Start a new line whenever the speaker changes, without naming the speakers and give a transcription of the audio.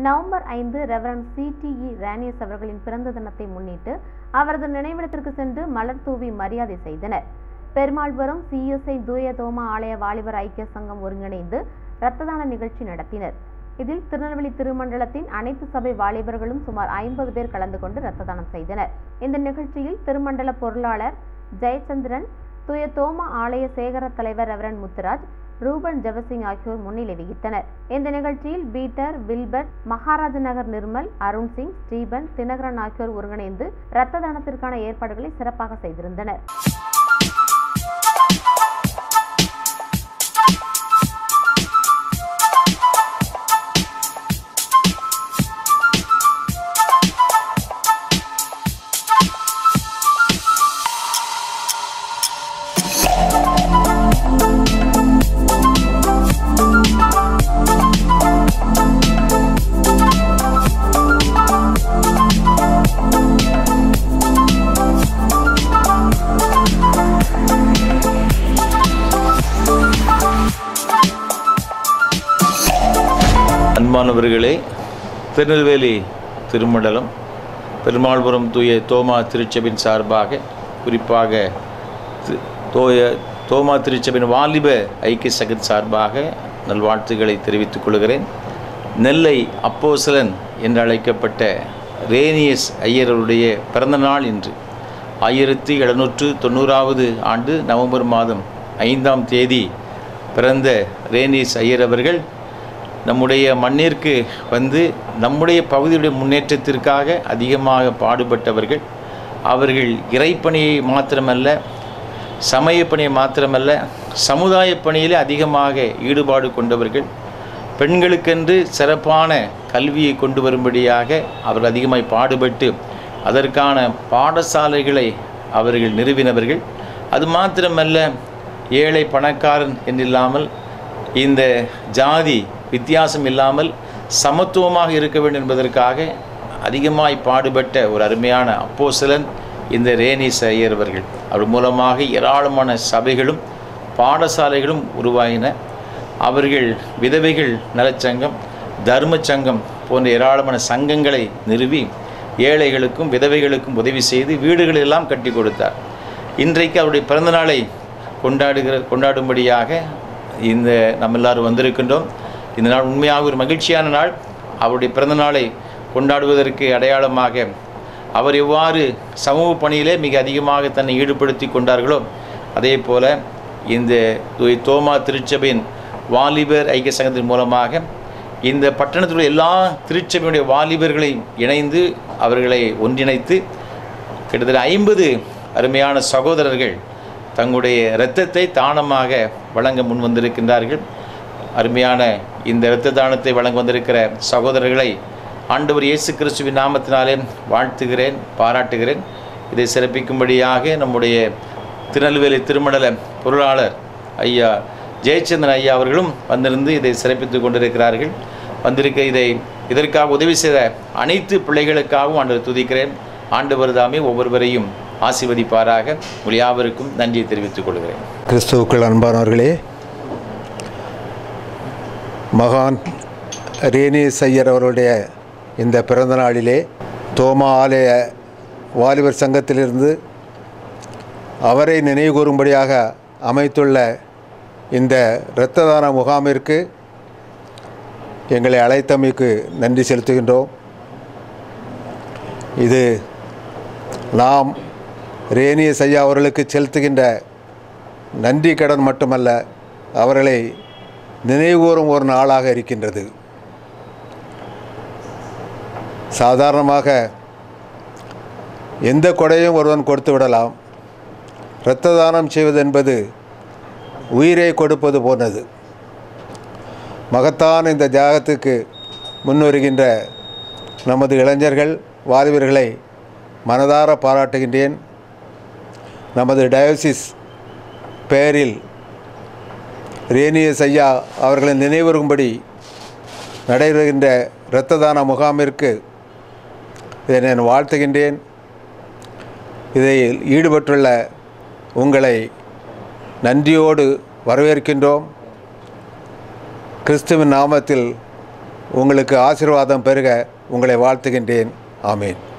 November ஐந்து reverend சிடிஇ Rhenius அவர்களின் பிறந்த தினத்தை முன்னிட்டு அவரது நினைவிடத்திற்கு சென்று மலர் தூவி மரியாதை செய்தனர் பெருமாள்புரம் சிஎஸ்ஐ தூய தோமா ஆலய வாலிபர் ஐக்கிய சங்கம் ஒருங்கிணைந்து இரத்த தான நிகழ்ச்சி நடத்தினர் இதில் திருநெல்வேலி திருமண்டலத்தின் அனைத்து சபை வாலிபர்களும் சுமார் ஐம்பது பேர் கலந்து கொண்டு இரத்த தானம் செய்தனர் இந்த நிகழ்ச்சியில் திருமண்டல பொருளாளர் ஜெயச்சந்திரன் தூய தோமா ஆலய சேகர தலைவர் ரெவரன் முத்துராஜ் ரூபன் ஜெபசிங் ஆகியோர் முன்னிலை வகித்தனர் இந்த நிகழ்ச்சியில் Peter Wilbert Maharaja Nagar Nirmal Arun Singh Stephen Dinakaran ஆகியோர் ஒருங்கிணைந்து இரத்த தானத்திற்கான ஏற்பாடுகளை சிறப்பாக செய்திருந்தனர்
அன்பானவர்களே திருநெல்வேலி திருமண்டலம் பெருமாள்புரம் தூய தோமா திருச்சபின் சார்பாக குறிப்பாக தி- தோய தோமா திருச்சபின் வாலிப ஐக்கிய சங்கத் சார்பாக நல்வாழ்த்துக்களை தெரிவித்துக் கொள்கிறேன் நெல்லை அப்போசலன் என்று அழைக்கப்பட்ட ரேனியஸ் ஐயருடைய பிறந்த நாள் இன்று ஆயிரத்தி எழுநூற்று தொண்ணூறாவது ஆண்டு நவம்பர் மாதம் ஐந்தாம் தேதி பிறந்த ரேனியஸ் ஐயர் அவர்கள் நம்முடைய மண்ணிற்கு வந்து நம்முடைய பகுதியுடைய முன்னேற்றத்திற்காக அதிகமாக பாடுபட்டவர்கள் அவர்கள் இறைப்பணியை மாத்திரமல்ல சமய பணியை மாத்திரமல்ல சமுதாய பணியிலே அதிகமாக ஈடுபாடு கொண்டவர்கள் பெண்களுக்கென்று சிறப்பான கல்வியை கொண்டு வரும்படியாக அவர்கள் அதிகமாய் பாடுபட்டு அதற்கான பாடசாலைகளை அவர்கள் நிறுவினவர்கள் அது மாத்திரமல்ல ஏழை பணக்காரன் என்றில்லாமல் இந்த ஜாதி வித்தியாசம் இல்லாமல் சமத்துவமாக இருக்க வேண்டும் என்பதற்காக அதிகமாய் பாடுபட்ட ஒரு அருமையான அப்போஸ்தலன் இந்த ரேனிஸ் ஐயர் அவர்கள் அவர் மூலமாக ஏராளமான சபைகளும் பாடசாலைகளும் உருவாயின அவர்கள் விதவைகள் நலச்சங்கம் தர்ம சங்கம் போன்ற ஏராளமான சங்கங்களை நிறுவி ஏழைகளுக்கும் விதவைகளுக்கும் உதவி செய்து வீடுகளெல்லாம் கட்டி கொடுத்தார் இன்றைக்கு அவருடைய பிறந்தநாளை கொண்டாடுகிற கொண்டாடும்படியாக இந்த நம்ம எல்லாரும் வந்திருக்கின்றோம் இந்த நாள் உண்மையாக ஒரு மகிழ்ச்சியான நாள் அவருடைய பிறந்தநாளை கொண்டாடுவதற்கு அடையாளமாக அவர் எவ்வாறு சமூக பணியிலே மிக அதிகமாக தன்னை ஈடுபடுத்தி கொண்டார்களோ அதே போல இந்த தூய் தோமா திருச்சபையின் வாலிபர் ஐக்கிய சங்கத்தின் மூலமாக இந்த பட்டணத்தில் உள்ள எல்லா திருச்சபையுடைய வாலிபர்களை இணைந்து அவர்களை ஒன்றிணைத்து கிட்டத்தட்ட ஐம்பது அருமையான சகோதரர்கள் தங்களுடைய இரத்தத்தை தானமாக வழங்க முன் வந்திருக்கின்றார்கள் அருமையான இந்த இரத்த தானத்தை வழங்க வந்திருக்கிற சகோதரர்களை ஆண்டவர் இயேசு கிறிஸ்துவின் நாமத்தினாலே வாழ்த்துகிறேன் பாராட்டுகிறேன் இதை சிறப்பிக்கும்படியாக நம்முடைய திருநெல்வேலி திருமண்டல பொருளாளர் ஐயா ஜெயச்சந்திரன் ஐயா அவர்களும் வந்திருந்து இதை சிறப்பித்துக் கொண்டிருக்கிறார்கள் வந்திருக்க இதை இதற்காக உதவி செய்த அனைத்து பிள்ளைகளுக்காகவும் ஆண்டவர் துதிக்கிறேன் ஆண்டவர் தாமே ஒவ்வொருவரையும் ஆசீர்வதிப்பாராக உங்கள் யாவருக்கும் நன்றியை தெரிவித்துக் கொள்கிறேன்
கிறிஸ்துவுக்கள் அன்பானவர்களே மகான் ரேனேஸ் ஐயர் அவருடைய இந்த பிறந்த நாளிலே தோமா ஆலய வாலிபர் சங்கத்திலிருந்து அவரை நினைவுகூரும்படியாக அமைத்துள்ள இந்த இரத்த தான முகாமிற்கு எங்களை அழைத்தமைக்கு நன்றி செலுத்துகின்றோம் இது நாம் ரேனியஸ் ஐயா அவர்களுக்கு செலுத்துகின்ற நன்றி கடன் மட்டுமல்ல அவர்களை நினைவுகூரும் ஒரு நாளாக இருக்கின்றது சாதாரணமாக எந்த கொடையும் ஒருவன் கொடுத்து விடலாம் இரத்த தானம் செய்வது என்பது உயிரை கொடுப்பது போனது மகத்தான இந்த தியாகத்துக்கு முன்வருகின்ற நமது இளைஞர்கள் வாலிபர்களை மனதார பாராட்டுகின்றேன் நமது டயோசிஸ் பெயரில் ரேனியஸ் ஐயா அவர்களை நினைவுறும்படி நடைபெறுகின்ற இரத்த தான முகாமிற்கு இதை நான் வாழ்த்துகின்றேன் இதில் ஈடுபட்டுள்ள உங்களை நன்றியோடு வரவேற்கின்றோம் கிறிஸ்துவின் நாமத்தில் உங்களுக்கு ஆசீர்வாதம் பெருக உங்களை வாழ்த்துகின்றேன் ஆமேன்